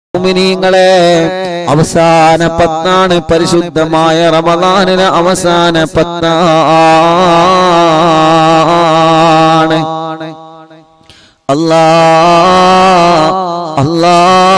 മുഅ്മിനീങ്ങളെ അവസാന പത്താണ് പരിശുദ്ധമായ റമദാനിലെ അവസാന പത്താണ് അല്ലാ അല്ലാ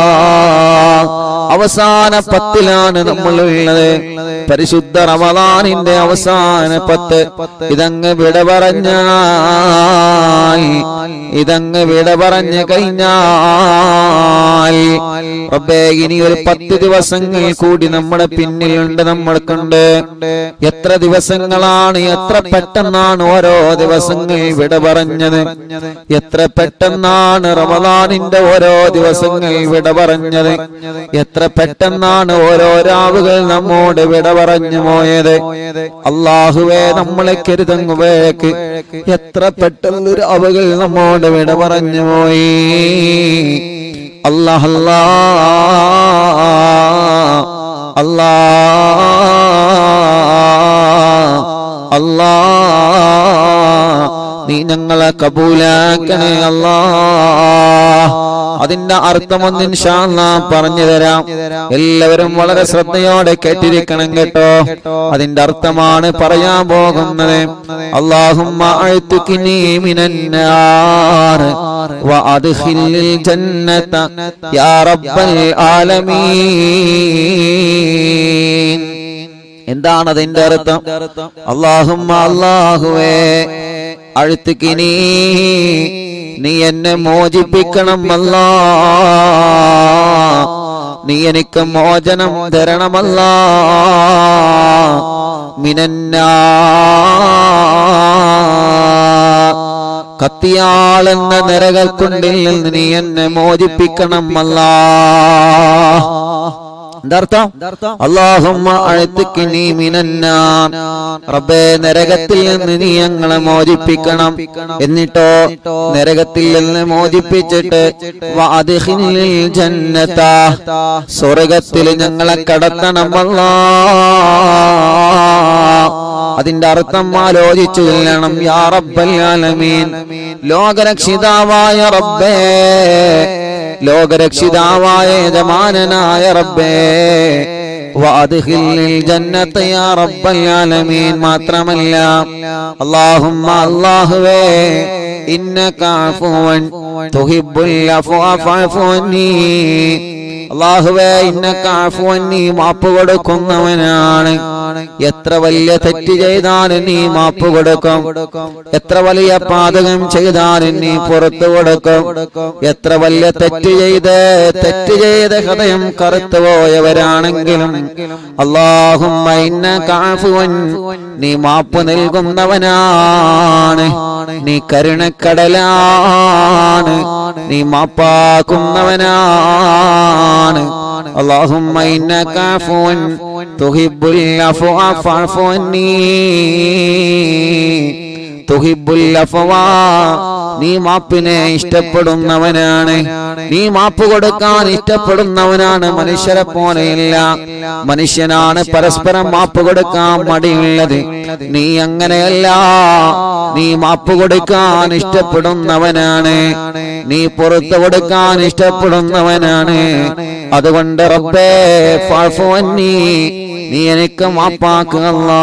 അവസാന പത്തിലാണ് നമ്മളുള്ളത് പരിശുദ്ധ റമദാനിന്റെ അവസാന പത്ത് ഇതങ്ങ് വിട പറഞ്ഞാൽ ഇതങ്ങ് വിട പറഞ്ഞു കഴിഞ്ഞാൽ റബ്ബേ ഇനി ഒരു പത്ത് ദിവസങ്ങൾ കൂടി നമ്മുടെ പിന്നിലുണ്ട് നമ്മൾക്കുണ്ട് എത്ര ദിവസങ്ങളാണ് എത്ര പെട്ടെന്നാണ് ഓരോ ദിവസങ്ങൾ വിട പറഞ്ഞത് എത്ര പെട്ടെന്നാണ് റമദാനിന്റെ ഓരോ ദിവസങ്ങൾ വിട പറഞ്ഞത് എത്ര പെട്ടെന്നാണ് ഓരോ രാവുകൾ നമ്മോട് വിട പറഞ്ഞു പോയത് അള്ളാഹുവേ നമ്മളെ കരുതങ്ങുവേക്ക് എത്ര പെട്ടെന്ന് രാവുകൾ നമ്മോട് വിട പറഞ്ഞു പോയി അല്ലാഹ് അല്ലാ അല്ലാ അല്ലാ നീ ഞങ്ങളെ കബൂലാക്കണേ അല്ലാ അതിന്റെ അർത്ഥം ഒന്ന് ഇൻഷാല്ലാ പറഞ്ഞു തരാം എല്ലാവരും വളരെ ശ്രദ്ധയോടെ കേട്ടിരിക്കണം കേട്ടോ അതിന്റെ അർത്ഥമാണ് പറയാൻ പോകുന്നത് അള്ളാഹുമ്മ അഴ്ത്തുക്കിനി മിനന്നാർ وأدخل الجنة يا رب العالمين എന്താണ് അതിന്റെ അർത്ഥം അള്ളാഹുമ്മ അള്ളാഹുവേ അഴുത്തുക്കിനി നീ എന്നെ മോചിപ്പിക്കണം അല്ലാ നീ എനിക്ക് മോചനം തരണമല്ല മിനന്നാ കത്തിയാളെന്ന നരകൽക്കുണ്ടിൽ നിന്ന് നീ എന്നെ മോചിപ്പിക്കണം അല്ലാ എന്താർത്ഥം അള്ളാഹുമ്മ അഴുത്തിക്ക് നീ മിനന്നാർ റബ്ബേ നരകത്തിൽ നിന്ന് നീ ഞങ്ങളെ മോചിപ്പിക്കണം എന്നിട്ടോ നരകത്തിൽ നിന്ന് മോചിപ്പിച്ചിട്ട് വഅദ്ഖിലിൽ ജന്നത സ്വർഗത്തിൽ ഞങ്ങളെ കടത്തണം അല്ലാ അതിന്റെ അർത്ഥം ആലോചിച്ചു ചെല്ലണം യാ റബ്ബൽ ആലമീൻ ലോകരക്ഷിതാവായ റബ്ബേ ലോകരക്ഷിതാവായ യജമാനനായ റബ്ബേ വഅദ്ഖിലിൽ ജന്നത യാ റബ്ബൽ ആലമീൻ മാത്രമല്ല അല്ലാഹുമ്മ അല്ലാഹുവേ ഇന്നക അഫുവൻ തുഹിബ്ബുൽ അഫ്വ ഫഅഫു അന്നീ അള്ളാഹുവേ ഇന്നക്കാഫുവൻ നീ മാപ്പ് കൊടുക്കുന്നവനാണ് എത്ര വലിയ തെറ്റ് ചെയ്താലും നീ മാപ്പ് കൊടുക്കും എത്ര വലിയ പാതകം ചെയ്താലും നീ പുറത്തു കൊടുക്കും എത്ര വലിയ തെറ്റ് ചെയ്ത് തെറ്റ് ചെയ്ത് ഹൃദയം കറുത്തു പോയവരാണെങ്കിലും അള്ളാഹുമ്മ ഇന്നക്കാഫുവൻ നീ മാപ്പ് നൽകുന്നവനാണ് നീ കരുണക്കടലാണ് നീ മാപ്പാക്കുന്നവനാണ് اللهم إنك عفو تحب العفو فاعف عني തുഹിബുൽ അഫ്വാ. നീ മാപ്പിനെ ഇഷ്ടപ്പെടുന്നവനാണ് നീ മാപ്പ് കൊടുക്കാൻ ഇഷ്ടപ്പെടുന്നവനാണ് മനുഷ്യരെ പോലെയല്ല മനുഷ്യനാണ് പരസ്പരം മാപ്പ് കൊടുക്കാൻ മടിയുള്ളത് നീ അങ്ങനെയല്ല നീ മാപ്പ് കൊടുക്കാൻ ഇഷ്ടപ്പെടുന്നവനാണ് നീ പുറത്തു കൊടുക്കാൻ ഇഷ്ടപ്പെടുന്നവനാണ് അതുകൊണ്ട് റബ്ബേ ഫഅഫു അന്നീ. നീ എനിക്ക് മാപ്പാക്കുക അല്ലാ.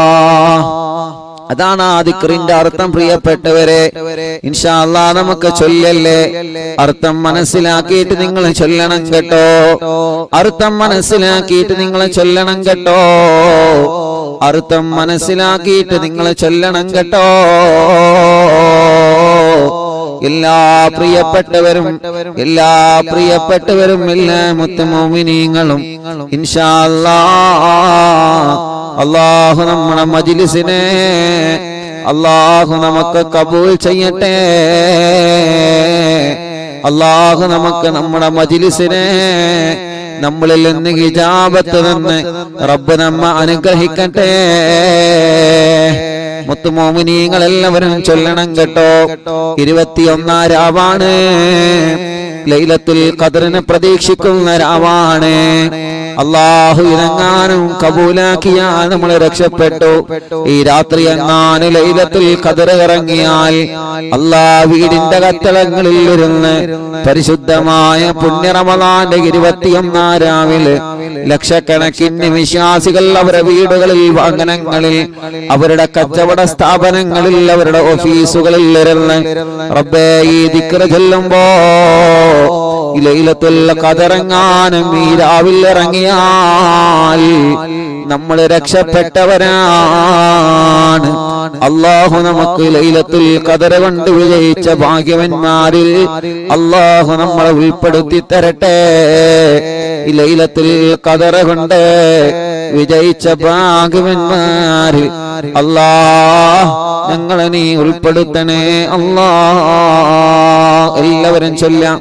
അതാണ് ആ ദിക്റിന്റെ അർത്ഥം പ്രിയപ്പെട്ടവരെ ഇൻഷാ അല്ലാ നമുക്ക് ചൊല്ലല്ലേ അർത്ഥം മനസ്സിലാക്കിയിട്ട് നിങ്ങൾ ചൊല്ലണം കേട്ടോ അർത്ഥം മനസ്സിലാക്കിയിട്ട് നിങ്ങൾ ചൊല്ലണം കേട്ടോ അർത്ഥം മനസ്സിലാക്കിയിട്ട് നിങ്ങൾ ചൊല്ലണം കേട്ടോ എല്ലാ പ്രിയപ്പെട്ടവരും എല്ലാ പ്രിയപ്പെട്ടവരും എല്ലാ മുത്തമോമിനീങ്ങളും ഇൻഷാ അല്ലാ അള്ളാഹു നമ്മുടെ മജിലിസിനെ അള്ളാഹു നമുക്ക് കബൂൽ ചെയ്യട്ടെ അള്ളാഹു നമുക്ക് നമ്മുടെ മജിലിസിനെ നമ്മളിൽ നിന്ന് ഹിജാബത്ത് നിന്ന് റബ്ബ് നമ്മ അനുഗ്രഹിക്കട്ടെ മുത്തുമോമിനീങ്ങൾ എല്ലാവരും ചൊല്ലണം കേട്ടോ ഇരുപത്തിയൊന്നാം രാവാണ് ലൈലത്തുൽ ഖദറിനെ പ്രതീക്ഷിക്കുന്ന രാവാണ് അള്ളാഹു ഇതെങ്ങാനും കബൂലാക്കിയാൽ നമ്മൾ രക്ഷപ്പെട്ടു ഈ രാത്രി എങ്ങാനും ലൈലത്തിൽ കതിർ ഇറങ്ങിയാൽ അള്ളാ വീടിന്റെ കത്തളങ്ങളിൽ ഇരുന്ന് പരിശുദ്ധമായ പുണ്യറമദാന്റെ ഇരുപത്തിയൊന്നാം രാവിലെ ലക്ഷക്കണക്കിന് വിശ്വാസികൾ അവരുടെ വീടുകളിൽ വാഹനങ്ങളിൽ അവരുടെ കച്ചവട സ്ഥാപനങ്ങളിൽ അവരുടെ ഓഫീസുകളിൽ ഇരുന്ന് റബ്ബേ ഈ ദിക്ര ചൊല്ലുമ്പോ ഈ ലൈലത്തുൽ കതിറങ്ങാനും ഈ രാവിൽ ഇറങ്ങിയാൽ നമ്മൾ രക്ഷപ്പെട്ടവരാണ് അള്ളാഹു നമുക്ക് ലൈലത്തുൽ കതര കൊണ്ട് വിജയിച്ച ഭാഗ്യവന്മാരിൽ അള്ളാഹു നമ്മളെ ഉൾപ്പെടുത്തി തരട്ടെ ഈ ലൈലത്തുൽ കതറ കൊണ്ട് വിജയിച്ച ഭാഗ്യവന്മാരിൽ അല്ലാ ഞങ്ങളെ നീ ഉൾപ്പെടുത്തണേ അല്ലാ എല്ലാവരും ചൊല്ലാം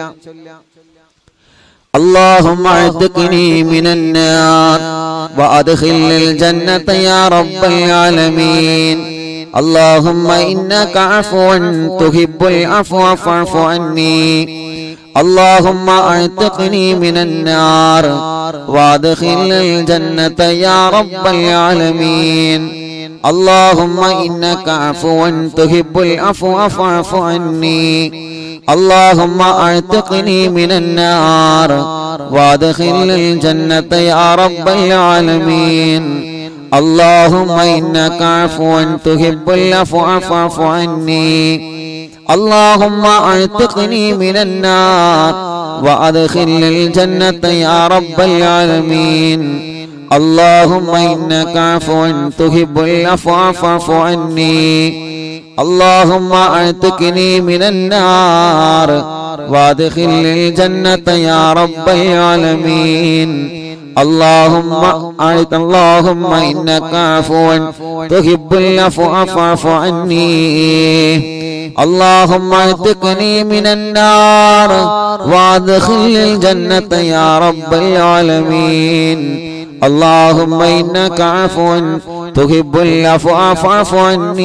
اللهم اعتقني من النار وادخل الجنة يا رب العالمين اللهم انك عفو تحب العفو فاعف عني اللهم اعتقني من النار وادخل الجنة يا رب العالمين اللهم انك عفو تحب العفو فاعف عني اللهم اعتقني من النار وادخل الجنة يا رب العالمين اللهم انك عفو تحب العفو فاعف عني اللهم اعتقني من النار وادخل الجنة يا رب العالمين اللهم انك عفو تحب العفو فاعف عني اللهم اعتقني من النار وادخل الجنة يا رب العالمين اللهم أعط اللهم إنك عفو تحب العفو فاعف عني اللهم اعتقني من النار وادخل الجنة يا رب العالمين اللهم إنك عفو تحب العفو فاعف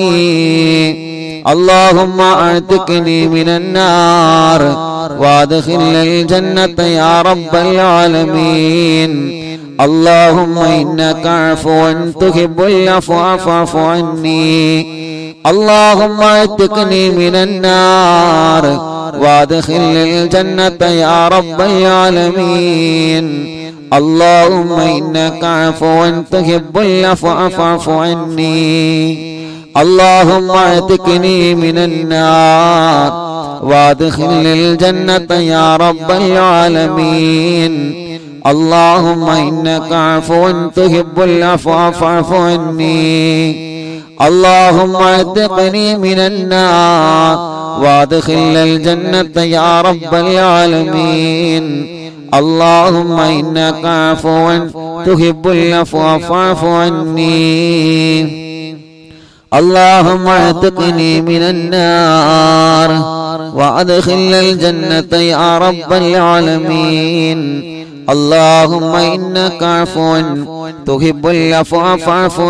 عني اللهم اعتقني من النار وادخل الجنة يا رب العالمين اللهم إنك عفو تحب العفو فاعف عني اللهم اعتقني من النار وادخل الجنة يا رب العالمين اللهم إنك عفو تحب العفو فاعف عني اللهم اعتقني من النار وادخل الجنة يا رب العالمين اللهم إنك عفو تحب العفو فاعف عني اللهم اعتقني من النار وادخل الجنة يا رب العالمين اللهم إنك عفو تحب العفو فاعف عني اللهم اعتقني من النار وادخل الجنة يا رب العالمين اللهم إنك عفو تحب العفو فاعف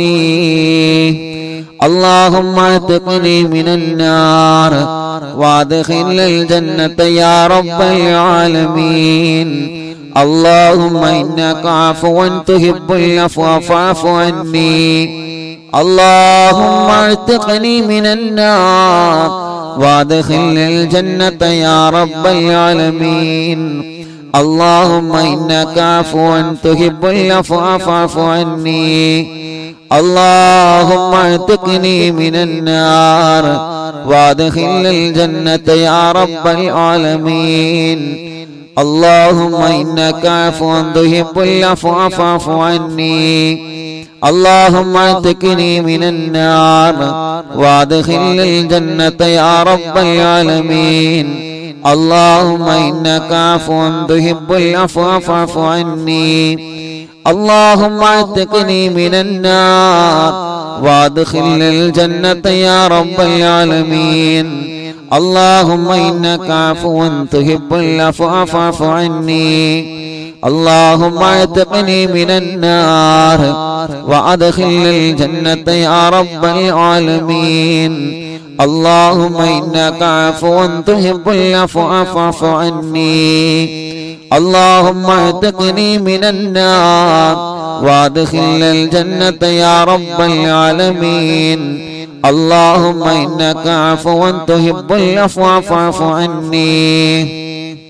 عني اللهم اعتقني من النار وادخل الجنة يا رب العالمين اللهم إنك عفو تحب العفو فاعف عني اللهم اعتقني من النار وادخل الجنة يا رب العالمين اللهم إنك عفو تحب العفو فاعف عني اللهم اعتقني من النار وادخل الجنة يا رب العالمين اللهم إنك عفو تحب العفو فاعف عني اللهم اعتقني من النار وادخل الجنة يا رب العالمين اللهم إنك عفو تحب العفو فاعف عني اللهم اعتقني من النار وادخل الجنة يا رب العالمين اللهم إنك عفو تحب العفو فاعف عني اللهم اعتقني من النار وادخل الجنة يا رب العالمين اللهم إنك عفو تحب العفو فاعف عني اللهم اعتقني من النار وادخل الجنة يا رب العالمين اللهم إنك عفو تحب العفو فاعف عني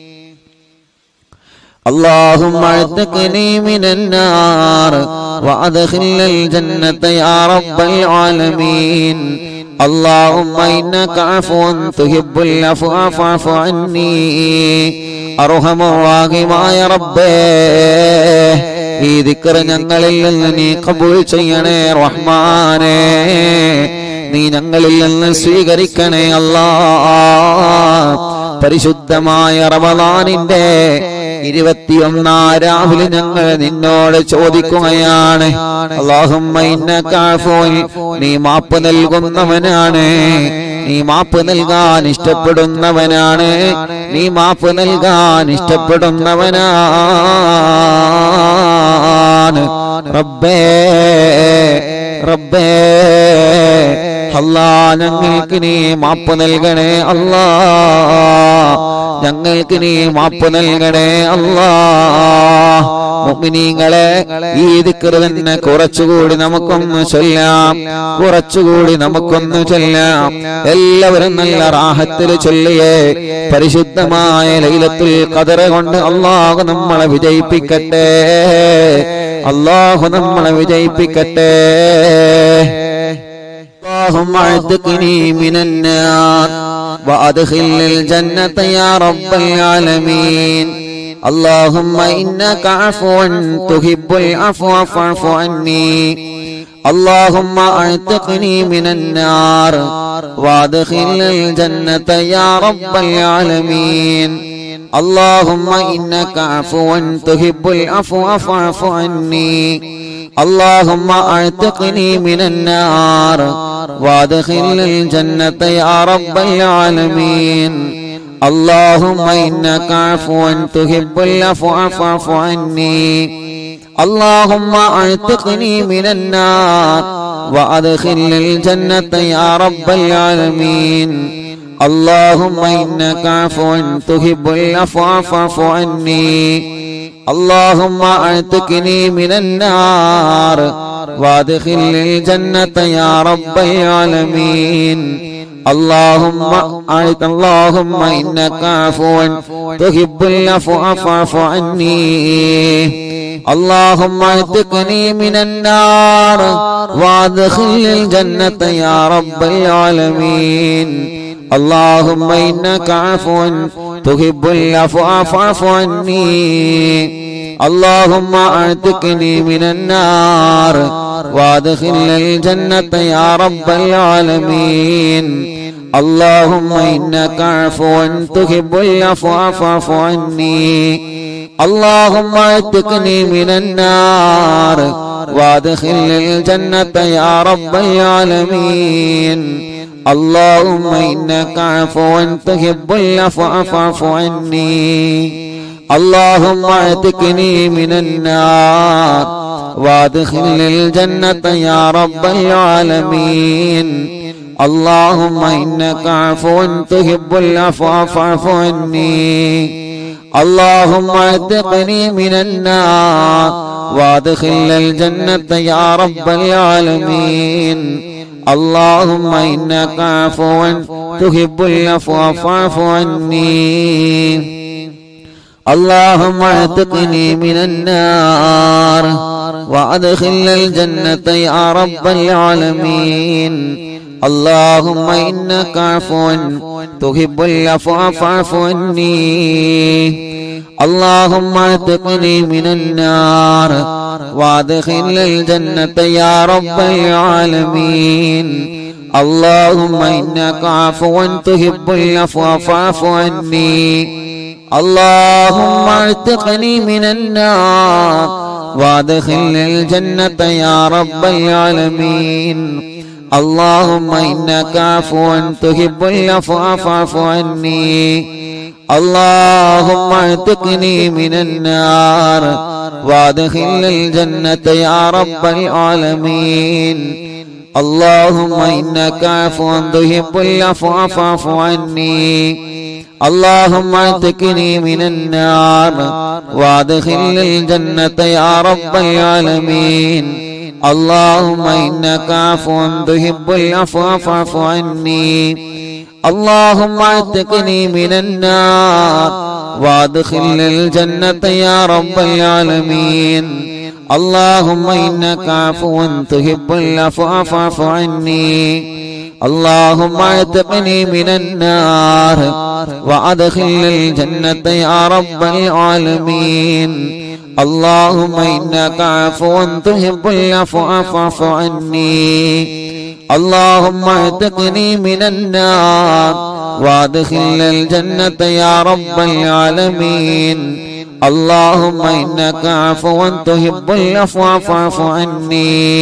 اللهم اعتقني من النار وادخل الجنة يا رب العالمين اللهم إنك عفو تحب العفو فاعف عني أرحم الراحمമായ റബ്ബേ ഈ ദിക്ർ ഞങ്ങളിൽ നിന്ന് നീ കബൂൽ ചെയ്യണേ റഹ്മാനേ നീ ഞങ്ങളിൽ നിന്ന് സ്വീകരിക്കണേ അല്ലാ പരിശുദ്ധമായ റമദാനിന്റെ ഇരുപത്തിയൊന്നാം രാവിലെ ഞങ്ങൾ നിന്നോട് ചോദിക്കുകയാണ് അള്ളാഹുമ്മ ഇന്നക അഫൂൻ. നീ മാപ്പ് നൽകുന്നവനാണ് നീ മാപ്പ് നൽകാൻ ഇഷ്ടപ്പെടുന്നവനാണ് നീ മാപ്പ് നൽകാൻ ഇഷ്ടപ്പെടുന്നവനാണ് റബ്ബേ റബ്ബേ അല്ലാ ഞങ്ങൾക്ക് നീ മാപ്പ് നൽകണേ അല്ലാ ഞങ്ങൾക്ക് നീ മാപ്പ് നൽകണേ അല്ലാ മുഅ്മിനീങ്ങളെ ഈ ദിക്ർ തന്നെ കുറച്ചുകൂടി നമുക്കൊന്ന് ചൊല്ലാം കുറച്ചുകൂടി നമുക്കൊന്ന് ചൊല്ലാം എല്ലാവരും നല്ല റാഹത്തിൽ ചൊല്ലിയേ പരിശുദ്ധമായ ലൈലത്തുൽ ഖദർ കൊണ്ട് അള്ളാഹു നമ്മളെ വിജയിപ്പിക്കട്ടെ അള്ളാഹു നമ്മളെ വിജയിപ്പിക്കട്ടെ اللهم اعتقني من النار وادخل الجنة يا رب العالمين اللهم إنك عفو تحب العفو فاعف عني اللهم اعتقني من النار وادخل الجنة يا رب العالمين اللهم إنك عفو تحب العفو فاعف عني اللهم اعتقني من النار وادخل الجنة يا رب العالمين اللهم إنك عفو تحب العفو فاعف عني اللهم اعتقني من النار وادخل الجنة يا رب العالمين اللهم إنك عفو تحب العفو فاعف عني اللهم اعتقني من النار وادخل الجنة يا رب العالمين اللهم أعط اللهم إنك عفو تحب العفو فاعف عني اللهم اعتقني من النار وادخل الجنة يا رب العالمين اللهم إنك عفو تحب العفو فاعف عني اللهم اعتقني من النار وادخل الجنة يا رب العالمين اللهم إنك عفو تحب العفو فاعف عني اللهم اعتقني من النار وادخل الجنة يا رب العالمين اللهم إنك عفو تحب العفو فاعف عني اللهم اعتقني من النار وادخل الجنة يا رب العالمين اللهم إنك عفو تحب العفو فاعف عني اللهم اعتقني من النار وادخل الجنة يا رب العالمين اللهم إنك عفو تحب العفو فاعف عني اللهم اعتقني من النار وادخل الجنة يا رب العالمين اللهم إنك عفو تحب العفو فاعف عني اللهم اعتقني من النار وادخل الجنة يا رب العالمين اللهم إنك عفو تحب العفو فاعف عني اللهم اعتقني من النار وادخل الجنة يا رب العالمين اللهم إنك عفو تحب العفو فاعف عني اللهم اعتقني من النار وادخل الجنة يا رب العالمين اللهم إنك عفو تحب العفو فاعف عني اللهم اعتقني من النار وادخل الجنة يا رب العالمين اللهم إنك عفو تحب العفو فاعف عني اللهم اعتقني من النار وادخل الجنة يا رب العالمين اللهم إنك عفو تحب العفو فاعف عني اللهم اعتقني من النار وادخل الجنة يا رب العالمين اللهم إنك عفو تحب العفو فاعف عني اللهم اعتقني من النار وادخل الجنة يا رب العالمين اللهم إنك عفو تحب العفو فاعف عني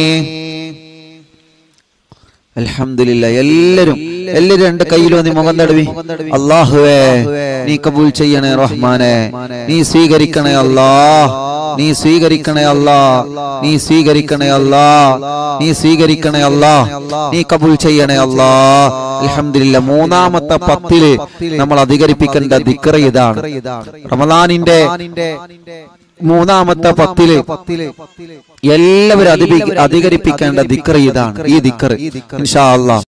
അൽഹംദുലില്ലാ എല്ലാരും എല്ലാരും രണ്ട് കയ്യിലും നീ മുഖം തടവി അള്ളാഹുവേ നീ കബൂൽ ചെയ്യണേ റഹ്മാനെ നീ സ്വീകരിക്കണേ അല്ലാ നീ സ്വീകരിക്കണേ അല്ലാ നീ സ്വീകരിക്കണേ അല്ലാ നീ സ്വീകരിക്കണേ അല്ലാ നീ കബൂൽ ചെയ്യണേ അല്ലാ അൽഹംദുലില്ലാ മൂന്നാമത്തെ പത്തില് നമ്മൾ അധികരിപ്പിക്കേണ്ട ദിക്ര ഇതാണ് റമദാനിന്റെ മൂന്നാമത്തെ പത്തില് എല്ലാവരും അധിപി- അധികരിപ്പിക്കേണ്ട ദിക്ര ഇതാണ് ഈ ദിക്ർ ഇൻഷാ അല്ലാ